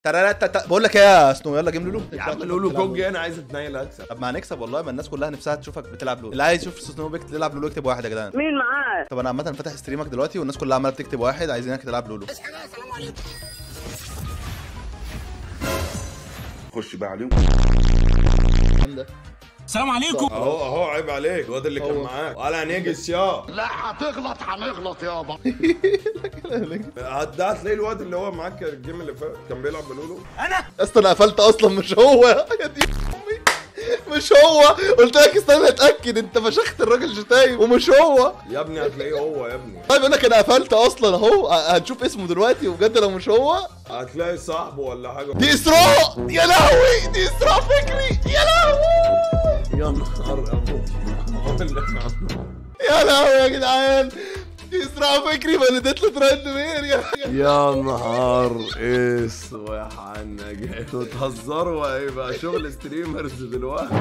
ترى بقول لك ايه يا سنو يلا جيم لولو يا عم لولو كوج انا عايز اتنيل اكسب طب ما هنكسب والله ما الناس كلها نفسها تشوفك بتلعب لولو اللي عايز يشوف سنو بيك تلعب لولو يكتب واحد يا جدعان مين معاه طب انا عامه فاتح ستريمك دلوقتي والناس كلها عماله بتكتب واحد عايزينك تلعب لولو خش بقى عليهم السلام عليكم اهو اهو عيب عليك الواد اللي كان معاك ولا هنجس يا لا هتغلط هنغلط يابا ده هتلاقي الواد اللي هو معاك الجيم اللي فات كان بيلعب بلولو اصلا انا قفلت اصلا مش هو يا دي أمي. مش هو قلت لك استنى اتاكد انت فشخت الراجل شتايم ومش هو يا ابني هتلاقيه هو يا ابني طيب انا كده قفلت اصلا اهو ه- هنشوف اسمه دلوقتي وبجد لو مش هو هتلاقي صاحبه ولا حاجه دي اسراء يا لهوي دي اسراء فكري يا لهوي يا نهار ابوك بقول لك يا عم. يا لهوي يا جدعان دي اسراء فكري فندت له ترند مين يا يا نهار اسود حنا جاي بتهزروا هيبقى شغل ستريمرز دلوقتي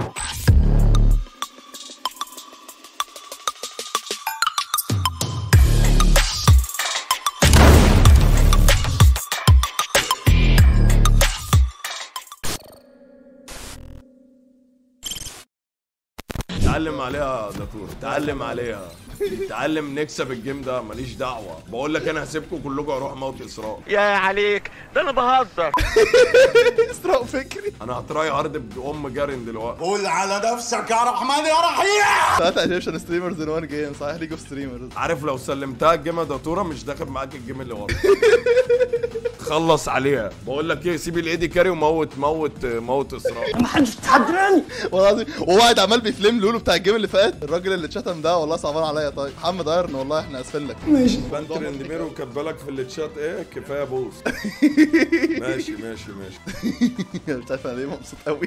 تعلم عليها يا دكتور تعلم عليها تعلم نكسب الجيم ده ماليش دعوه بقول لك انا هسيبكم كلكم اروح موت اسراء يا عليك ده انا بهزر اسراء فكري انا هتراي هارد بام جارن دلوقتي قول على نفسك يا رحمن يا رحيم ساعات ايجيبشن ستريمرز ان وان جيم صحيح ليج اوف ستريمرز عارف لو سلمتها الجيم يا داتوره مش داخل معاك الجيم اللي ورا خلص عليها بقول لك ايه سيب الايدي كاري وموت موت موت اسراء والله العظيم وهو قاعد عمال بيفلم لولو بتاع الجيم اللي فات الراجل اللي اتشتم ده والله صعبان عليا طيب محمد ايرن والله احنا اسفين لك بنتر اندميرو كاتبه لك في التشات ايه كفايه بوس ماشي ماشي ماشي مش عارف انا ليه مبسوط قوي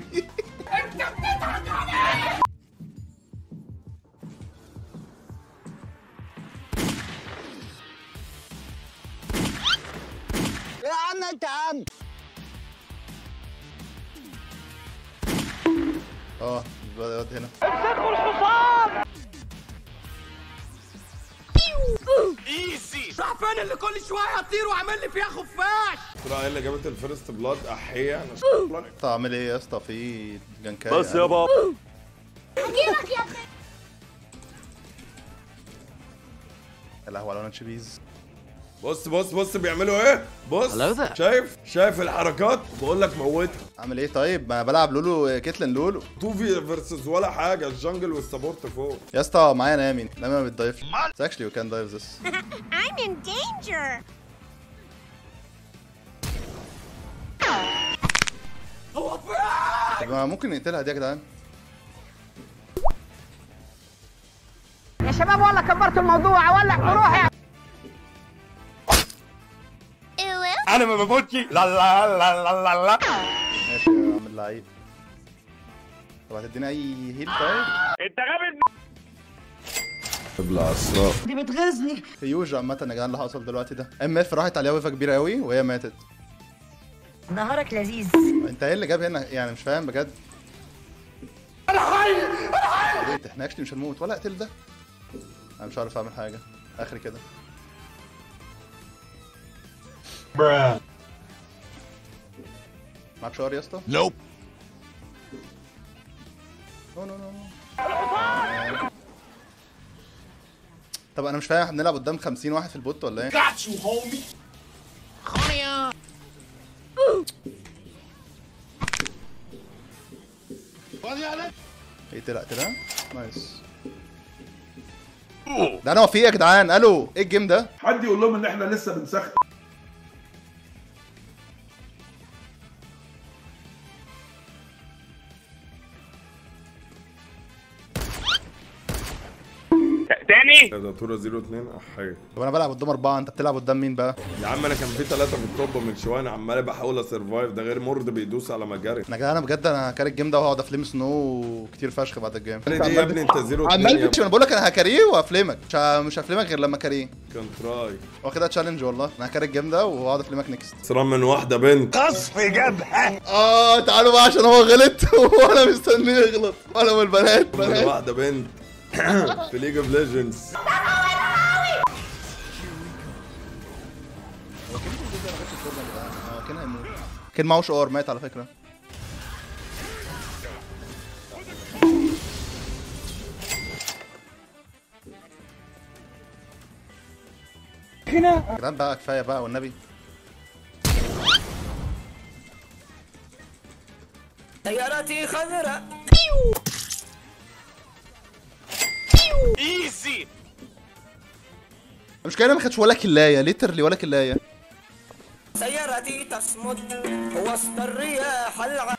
يا عم انت يا عم اه الواد هنا راح فين اللي كل شويه يطير وعمل لي فيها خفاش اسراء هي اللي جابت الفيرست بلاد احيه انا انت عامل ايه يا اسطى في جنكاي بس يا بابا يا لهوي على لانش بيز بص بص بص بيعملوا ايه بص شايف شايف الحركات بقول لك موتها عامل ايه طيب ما بلعب لولو كيتلين لولو تو في فيرسز ولا حاجه الجنجل والسبورت فوق يا اسطى معايا نامي نامي ما بتضيف It's actually you can dive this I'm in danger. طب ما ممكن نقتلها دي يا جدعان يا شباب والله كبرت الموضوع ولع بروحي Ew. انا ما بموتش لا لا لا لا لا لا ماشي يا عم اللعيب طب هتدينا اي هيل طيب ابلع اسراء هيوج عامة يا جدعان اللي حصل دلوقتي ده ام اف راحت عليها ويفا كبيرة قوي وهي ماتت نهارك لذيذ انت ايه اللي جاب هنا يعني مش فاهم بجد انا حي انا حي احنا اكشلي مش هنموت ولا اقتل ده انا مش عارف اعمل حاجة اخري كده معاك شعر يا اسطى؟ نوب نو نو نو نو. طب انا مش فاهم احنا بنلعب قدام 50 واحد في البوت ولا ايه؟ ايه طلع طلع نايس ده انا وفيه يا جدعان الو ايه الجيم ده؟ حد يقول لهم ان احنا لسه بنسخن تاني ده داتوره 02 احيه طب انا بلعب قدام اربعه انت بتلعب قدام مين بقى؟ يا عم انا كان في ثلاثه في التوب من شويه انا عمال بحاول اسرفايف ده غير مرد بيدوس على مجاري انا جدعان انا بجد انا هكاري الجيم ده وهقعد افلم سنو كتير فشخ بعد الجيم دي يا ابني انت 02 عمال يا بتش انا بقول لك انا هكاريه وهفلمك مش ه- مش هفلمك غير لما كاريه كان تراي واخدها تشالنج والله انا هكاري الجيم ده وهقعد افلمك نيكست اسراء من واحده بنت قصف جبهه اه تعالوا بقى عشان هو غلط وانا مستنيه يغلط وانا من البنات من بنات واحده بنت في ليج اوف ليجندز هو كان هيموت كان معهوش ار مات على فكره يا جدعان بقى كفايه بقى والنبي سيارتي خضراء ايزي المشكله انا ما خدش ولا كلايه ليترلي ولا كلايه سيارتي تصمد وسط الرياح الع...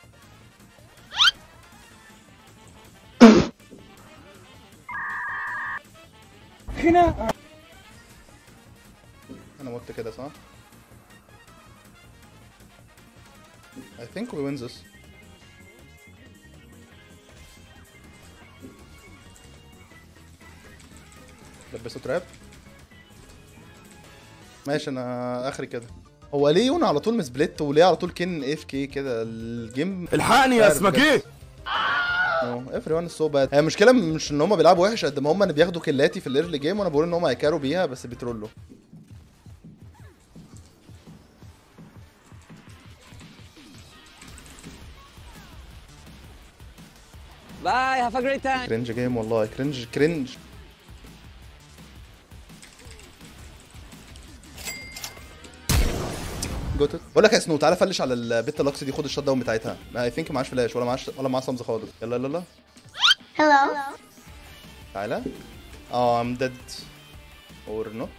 انا مت كده صح I think we win this لبسوا تراب ماشي انا اخري كده هو ليه يون على طول مسبلت وليه على طول كن اف كي كده الجيم الحقني يا عارف اسمك بجد. ايه افري وان سو باد هي المشكله مش ان هم بيلعبوا وحش قد ما هم اللي بياخدوا كلاتي في الايرلي جيم وانا بقول ان هم هيكاروا بيها بس بيترولوا باي هاف ا جريت تايم كرنج جيم والله كرنج كرنج جوتت بقول لك يا سنو تعالى فلش على البت لاكس دي خد الشوت داون بتاعتها اي ثينك معاش فلاش ولا معاش ولا معاه سمز خالص يلا يلا يلا Hello. تعالى اه ام ديد اور نوت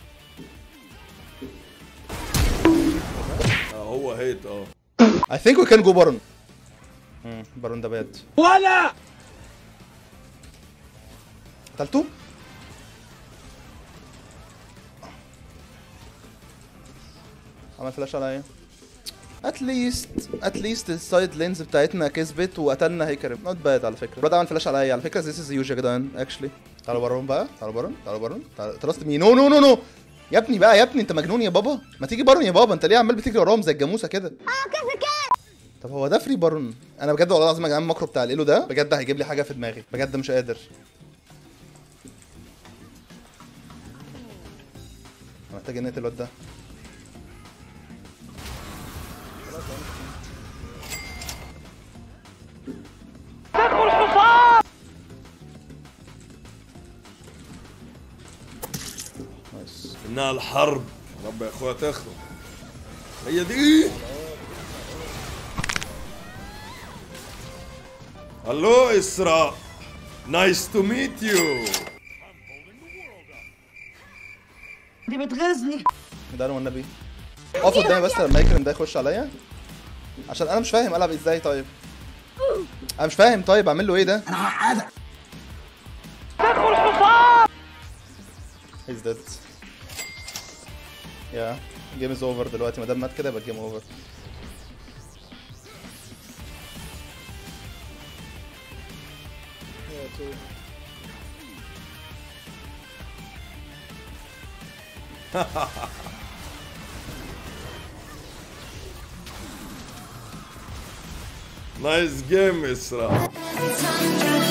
آه، هو هيت اه اي ثينك وي كان جو بارون بارون ده باد ولا قتلته عمل فلاش عليا اتليست اتليست السايد لينز بتاعتنا كسبت وقتلنا هيكرم نوت باد على فكره الواد عمل فلاش عليا على فكره ذيس از يوج يا جدعان اكشلي تعالوا بارون بقى تعالوا بارون تعالوا بارون تعالوا تراست مي نو نو نو نو يا ابني بقى يا ابني انت مجنون يا بابا ما تيجي بارون يا بابا انت ليه عمال بتجري وراهم زي الجاموسه كده طب هو ده فري بارون انا بجد والله العظيم يا جدعان الماكرو بتاع الايلو ده بجد هيجيب لي حاجه في دماغي بجد مش قادر أنا محتاج ان الواد ده نايس انها الحرب رب يا اخويا تخرب هي دي الو اسراء نايس تو ميت يو دي بتغيظني ده انا والنبي اقف قدامي بس لما يكرم ده يخش عليا عشان انا مش فاهم العب ازاي طيب انا مش فاهم طيب اعمل له ايه ده انا هقعدك هيز ديد يا جيم از اوفر دلوقتي ما دام مات كده يبقى الجيم اوفر نايس جيم اسراء